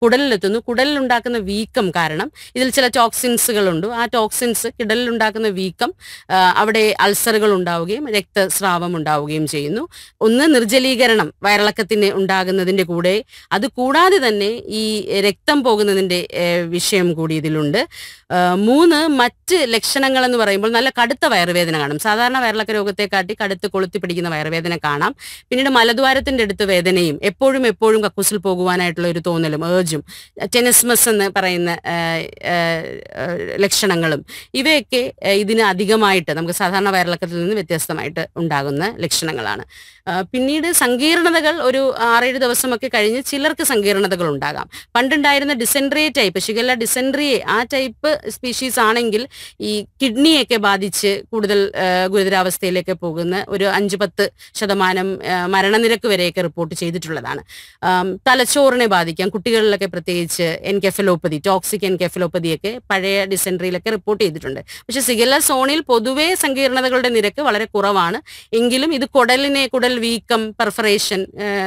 കുടലിലെത്തുന്നു കുടലിലുണ്ടാക്കുന്ന വീക്കം കാരണം ഇതിൽ ചില ടോക്സിൻസുകളുണ്ട് ആ ടോക്സിൻസ് കിടലിലുണ്ടാക്കുന്ന വീക്കം ആ, അവിടെ അൾസറുകൾ ഉണ്ടാവുകയും രക്തസ്രാവം ഉണ്ടാവുകയും ചെയ്യുന്നു ഒന്ന് നിർജ്ജലീകരണം വയറിളക്കത്തിന് ഉണ്ടാകുന്നതിന്റെ കൂടെ അത് കൂടാതെ തന്നെ ഈ രക്തം പോകുന്നതിന്റെ ഏഹ്, വിഷയം കൂടി ഇതിലുണ്ട് ആ, മൂന്ന് മറ്റ് ലക്ഷണങ്ങൾ എന്ന് പറയുമ്പോൾ നല്ല കടുത്ത വയറുവേദന കാണും സാധാരണ വയറിളക്ക രോഗത്തെക്കാട്ടി കടുത്ത് കൊളുത്തി പിടിക്കുന്ന വയറുവേദന കാണാം പിന്നീട് മലദ്വാരത്തിന്റെ അടുത്ത് വേദനയും എപ്പോഴും എപ്പോഴും കക്കൂസിൽ പോകുവാനായിട്ടുള്ള ഒരു തോന്നലും ഏർജും ടെനസ്മസ് എന്ന് പറയുന്ന ആ, ആ, ആ, ലക്ഷണങ്ങളും ഇവയൊക്കെ ആ, ഇതിന് അധികമായിട്ട് നമുക്ക് സാധാരണ വയറിളക്കത്തിൽ നിന്ന് വ്യത്യസ്തമായിട്ട് ഉണ്ടാകുന്ന ലക്ഷണങ്ങളാണ് ആ, പിന്നീട് സങ്കീർണതകൾ ഒരു ആറേഴ് ദിവസമൊക്കെ കഴിഞ്ഞ് ചിലർക്ക് സങ്കീർണതകൾ ഉണ്ടാകാം പണ്ടുണ്ടായിരുന്ന ഡിസെൻട്രിയെ ടൈപ്പ് ഷിഗല്ല ഡിസെൻട്രിയെ ആ ടൈപ്പ് സ്പീഷീസ് ആണെങ്കിൽ ഈ കിഡ്നിയൊക്കെ ബാധിച്ച് കൂടുതൽ ആ, ഗുരുതരാവസ്ഥയിലേക്ക് പോകുന്ന ഒരു അഞ്ച് പത്ത് ശതമാനം ആ, മരണനിരക്ക് വരെയൊക്കെ റിപ്പോർട്ട് ചെയ്തിട്ടുള്ളതാണ് ആം, തലച്ചോറിനെ ബാധിക്കാം കുട്ടികളിലൊക്കെ പ്രത്യേകിച്ച് എൻകെഫലോപ്പതി ടോക്സിക് എൻകെഫലോപ്പതിയൊക്കെ പഴയ ഡിസെൻട്രിയിലൊക്കെ റിപ്പോർട്ട് ചെയ്തിട്ടുണ്ട് പക്ഷെ സിഗല്ല സോണിൽ പൊതുവേ സങ്കീർണതകളുടെ നിരക്ക് വളരെ കുറവാണ് എങ്കിലും ഇത് കുടലിനെ കുടൽ വീക്കം പെർഫറേഷൻ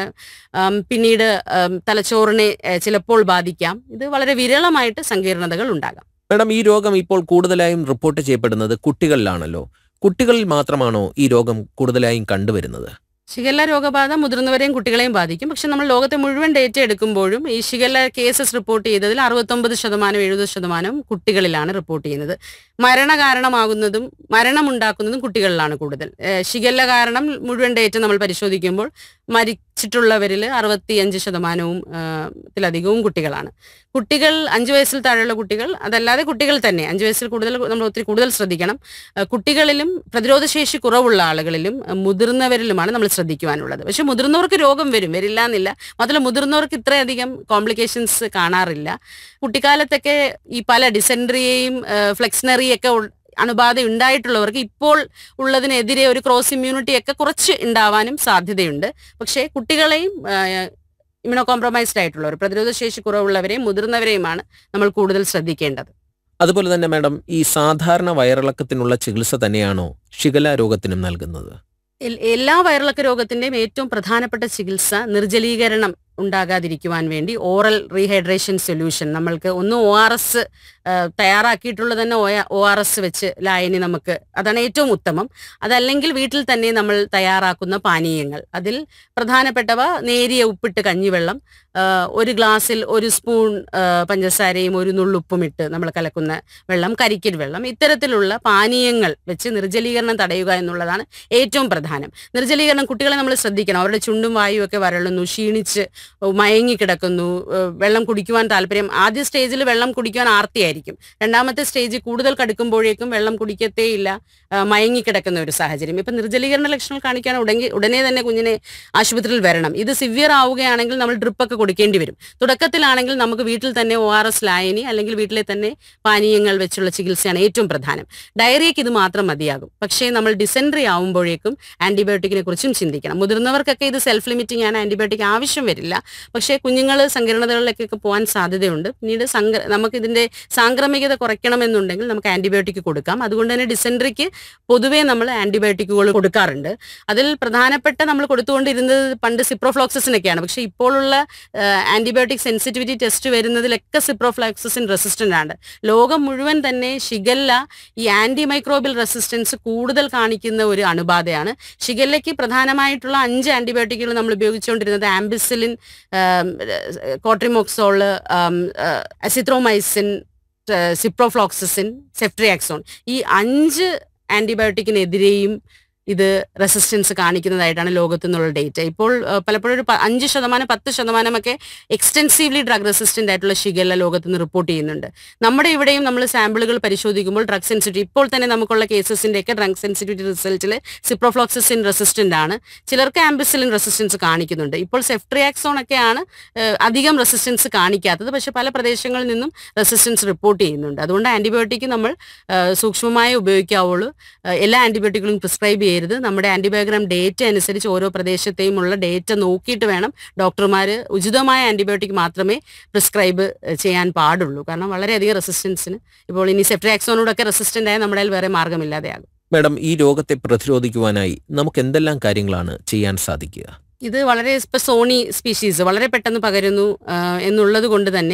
പിന്നീട് ആം, തലച്ചോറിനെ ഏഹ്, ചിലപ്പോൾ ബാധിക്കാം ഇത് വളരെ വിരളമായിട്ട് സങ്കീർണതകൾ ഉണ്ടാകാം മാഡം ഈ രോഗം ഇപ്പോൾ കൂടുതലായും റിപ്പോർട്ട് ചെയ്യപ്പെടുന്നത് കുട്ടികളിലാണല്ലോ കുട്ടികളിൽ മാത്രമാണോ ഈ രോഗം കൂടുതലായും കണ്ടുവരുന്നത് ഷിഗല്ല രോഗബാധ മുതിർന്നവരെയും കുട്ടികളെയും ബാധിക്കും പക്ഷെ നമ്മൾ ലോകത്തെ മുഴുവൻ ഡേറ്റ എടുക്കുമ്പോഴും ഈ ഷിഗല്ല കേസസ് റിപ്പോർട്ട് ചെയ്തതിൽ അറുപത്തൊമ്പത് ശതമാനം എഴുപത് ശതമാനം കുട്ടികളിലാണ് റിപ്പോർട്ട് ചെയ്യുന്നത് മരണ കാരണമാകുന്നതും മരണമുണ്ടാക്കുന്നതും കുട്ടികളിലാണ് കൂടുതൽ ഏഹ് ഷിഗല്ല കാരണം മുഴുവൻ ഡേറ്റ നമ്മൾ പരിശോധിക്കുമ്പോൾ മരിച്ചിട്ടുള്ളവരിൽ അറുപത്തിയഞ്ച് ശതമാനവും ഏഹ് ത്തിലധികവും കുട്ടികളാണ് കുട്ടികൾ അഞ്ച് വയസ്സിൽ താഴെയുള്ള കുട്ടികൾ അതല്ലാതെ കുട്ടികൾ തന്നെ അഞ്ച് വയസ്സിൽ കൂടുതൽ നമ്മൾ ഒത്തിരി കൂടുതൽ ശ്രദ്ധിക്കണം ഏഹ് കുട്ടികളിലും പ്രതിരോധശേഷി കുറവുള്ള ആളുകളിലും ഏഹ് മുതിർന്നവരിലുമാണ് നമ്മൾ ശ്രദ്ധിക്കുവാനുള്ളത് പക്ഷെ മുതിർന്നവർക്ക് രോഗം വരും വരില്ല എന്നില്ല മാത്രമല്ല മുതിർന്നവർക്ക് ഇത്രയധികം കോംപ്ലിക്കേഷൻസ് കാണാറില്ല കുട്ടിക്കാലത്തൊക്കെ ഈ പല ഡിസെൻട്രിയെയും ഫ്ലെക്സിനറിയൊക്കെ അണുബാധ ഉണ്ടായിട്ടുള്ളവർക്ക് ഇപ്പോൾ ഉള്ളതിനെതിരെ ഒരു ക്രോസ് ഇമ്മ്യൂണിറ്റി ഒക്കെ കുറച്ച് ഉണ്ടാവാനും സാധ്യതയുണ്ട് പക്ഷേ കുട്ടികളെയും ഇമ്യൂണോ കോംപ്രമൈസ്ഡ് ആയിട്ടുള്ളവർ പ്രതിരോധശേഷി കുറവുള്ളവരെയും മുതിർന്നവരെയുമാണ് നമ്മൾ കൂടുതൽ ശ്രദ്ധിക്കേണ്ടത് അതുപോലെ തന്നെ മാഡം ഈ സാധാരണ വയറിളക്കത്തിനുള്ള ചികിത്സ തന്നെയാണോ ഷിഗല രോഗത്തിനും നൽകുന്നത് എൽ- എല്ലാ വയറിളക്ക രോഗത്തിന്റെയും ഏറ്റവും പ്രധാനപ്പെട്ട ചികിത്സ നിർജ്ജലീകരണം ഉണ്ടാകാതിരിക്കുവാൻ വേണ്ടി ഓറൽ റീഹൈഡ്രേഷൻ സൊല്യൂഷൻ നമ്മൾക്ക് ഒന്ന് ഒ ആർ എസ് തയ്യാറാക്കിയിട്ടുള്ളത് തന്നെ ഒ ആർ എസ് വെച്ച് ലായനി നമുക്ക് അതാണ് ഏറ്റവും ഉത്തമം അതല്ലെങ്കിൽ വീട്ടിൽ തന്നെ നമ്മൾ തയ്യാറാക്കുന്ന പാനീയങ്ങൾ അതിൽ പ്രധാനപ്പെട്ടവ നേരിയ ഉപ്പിട്ട് കഞ്ഞിവെള്ളം ആ, ഒരു ഗ്ലാസ്സിൽ ഒരു സ്പൂൺ ആ, പഞ്ചസാരയും ഒരു നുള്ളുപ്പും ഇട്ട് നമ്മൾ കലക്കുന്ന വെള്ളം കരിക്കിൽ വെള്ളം ഇത്തരത്തിലുള്ള പാനീയങ്ങൾ വെച്ച് നിർജ്ജലീകരണം തടയുക എന്നുള്ളതാണ് ഏറ്റവും പ്രധാനം നിർജ്ജലീകരണം കുട്ടികളെ നമ്മൾ ശ്രദ്ധിക്കണം അവരുടെ ചുണ്ടും വായും ഒക്കെ വരളുന്നു ക്ഷീണിച്ച് മയങ്ങി കിടക്കുന്നു ഏഹ് വെള്ളം കുടിക്കുവാൻ താല്പര്യം ആദ്യ സ്റ്റേജിൽ വെള്ളം കുടിക്കുവാൻ ആർത്തിയായിരിക്കും രണ്ടാമത്തെ സ്റ്റേജ് കൂടുതൽ കടുക്കുമ്പോഴേക്കും വെള്ളം കുടിക്കത്തേയില്ല ഏഹ് മയങ്ങി കിടക്കുന്ന ഒരു സാഹചര്യം ഇപ്പം നിർജ്ജലീകരണ ലക്ഷണങ്ങൾ കാണിക്കാൻ ഉടനെ ഉടനെ തന്നെ കുഞ്ഞിനെ ആശുപത്രിയിൽ വരണം ഇത് സിവിയർ ആവുകയാണെങ്കിൽ നമ്മൾ ഡ്രിപ്പൊക്കെ കൊടുക്കേണ്ടി വരും തുടക്കത്തിലാണെങ്കിൽ നമുക്ക് വീട്ടിൽ തന്നെ ഒ ആർ എസ് ലായനി അല്ലെങ്കിൽ വീട്ടിലെ തന്നെ പാനീയങ്ങൾ വെച്ചുള്ള ചികിത്സയാണ് ഏറ്റവും പ്രധാനം ഡയറിയയ്ക്ക് ഇത് മാത്രം മതിയാകും പക്ഷേ നമ്മൾ ഡിസെൻട്രി ആവുമ്പോഴേക്കും ആന്റിബയോട്ടിക്കിനെ കുറിച്ചും ചിന്തിക്കണം മുതിർന്നവർക്കൊക്കെ ഇത് സെൽഫ് ലിമിറ്റിംഗ് ആണ് ആന്റിബയോട്ടിക് ആവശ്യം വരില്ല പക്ഷേ കുഞ്ഞുങ്ങൾ സങ്കീർണതകളിലേക്കൊക്കെ പോകാൻ സാധ്യതയുണ്ട് പിന്നീട് സംക്ര നമുക്ക് ഇതിന്റെ സാംക്രമികത കുറയ്ക്കണമെന്നുണ്ടെങ്കിൽ നമുക്ക് ആന്റിബയോട്ടിക് കൊടുക്കാം അതുകൊണ്ട് തന്നെ ഡിസെൻട്രിക്ക് പൊതുവേ നമ്മൾ ആന്റിബയോട്ടിക്കുകൾ കൊടുക്കാറുണ്ട് അതിൽ പ്രധാനപ്പെട്ട നമ്മൾ കൊടുത്തുകൊണ്ടിരുന്നത് പണ്ട് സിപ്രോഫ്ലോക്സിനൊക്കെയാണ് പക്ഷേ ഇപ്പോഴുള്ള ആന്റിബയോട്ടിക് സെൻസിറ്റിവിറ്റി ടെസ്റ്റ് വരുന്നതിലൊക്കെ സിപ്രോഫ്ലോക്സിൻ റെസിസ്റ്റന്റ് ആണ് ലോകം മുഴുവൻ തന്നെ ഷിഗല്ല ഈ ആന്റി മൈക്രോബിയൽ റെസിസ്റ്റൻസ് കൂടുതൽ കാണിക്കുന്ന ഒരു അണുബാധയാണ് ഷിഗല്ലയ്ക്ക് പ്രധാനമായിട്ടുള്ള അഞ്ച് ആന്റിബയോട്ടിക്കുകൾ നമ്മൾ ഉപയോഗിച്ചുകൊണ്ടിരുന്നത് ampicillin cotrimoxazole azithromycin ciprofloxacin ceftriaxone ഈ അഞ്ച് ആന്റിബയോട്ടിക്കിനെതിരെയും ഇത് റെസിസ്റ്റൻസ് കാണിക്കുന്നതായിട്ടാണ് ലോകത്തു നിന്നുള്ള ഡേറ്റ ഇപ്പോൾ ആ, പലപ്പോഴും ഒരു പ- അഞ്ച് ശതമാനം പത്ത് ശതമാനമൊക്കെ എക്സ്റ്റെൻസീവ്ലി ഡ്രഗ് റെസിസ്റ്റന്റ് ആയിട്ടുള്ള ഷിഗല്ല ലോകത്ത് നിന്ന് റിപ്പോർട്ട് ചെയ്യുന്നുണ്ട് നമ്മുടെ ഇവിടെയും നമ്മൾ സാമ്പിളുകൾ പരിശോധിക്കുമ്പോൾ ഡ്രഗ് സെൻസിറ്റിവിറ്റി ഇപ്പോൾ തന്നെ നമുക്കുള്ള കേസസിന്റെ ഒക്കെ ഡ്രഗ് സെൻസിറ്റിവിറ്റി റിസൾട്ടിൽ സിപ്രോഫ്ലോക്സിൻ റെസിസ്റ്റന്റ് ആണ് ചിലർക്ക് ആംബിസിലിൻ റെസിസ്റ്റൻസ് കാണിക്കുന്നുണ്ട് ഇപ്പോൾ സെഫ്ട്രിയാക്സോൺ ഒക്കെയാണ് ഏഹ്, അധികം റെസിസ്റ്റൻസ് കാണിക്കാത്തത് പക്ഷെ പല പ്രദേശങ്ങളിൽ നിന്നും റെസിസ്റ്റൻസ് റിപ്പോർട്ട് ചെയ്യുന്നുണ്ട് അതുകൊണ്ട് ആന്റിബയോട്ടിക് നമ്മൾ ഏഹ്, സൂക്ഷ്മമായി ഉപയോഗിക്കാവുള്ളൂ ഏഹ്, എല്ലാ ആന്റിബയോട്ടിക്കുകളും പ്രിസ്ക്രൈബ് ചെയ്യരുത് നമ്മുടെ ആന്റിബയോഗ്രാം ഡേറ്റ അനുസരിച്ച് ഓരോ പ്രദേശത്തെയും ഉള്ള ഡേറ്റ നോക്കിയിട്ട് വേണം ഡോക്ടർമാർ ഉചിതമായ ആന്റിബയോട്ടിക് മാത്രമേ പ്രിസ്ക്രൈബ് ചെയ്യാൻ പാടുള്ളൂ കാരണം വളരെയധികം റെസിസ്റ്റൻസിന് ഇപ്പോൾ ഇനി സെഫ്ട്രാക്സോനോടൊക്കെ റെസിസ്റ്റന്റ് ആയ നമ്മുടെ കയ്യിൽ വേറെ മാർഗ്ഗമില്ലാതെയാകും മാഡം ഈ രോഗത്തെ പ്രതിരോധിക്കുവാനായി നമുക്ക് എന്തെല്ലാം കാര്യങ്ങളാണ് ചെയ്യാൻ സാധിക്കുക ഇത് വളരെ ഇപ്പൊ സോണി സ്പീഷീസ് വളരെ പെട്ടെന്ന് പകരുന്നു ആ, എന്നുള്ളത് കൊണ്ട് തന്നെ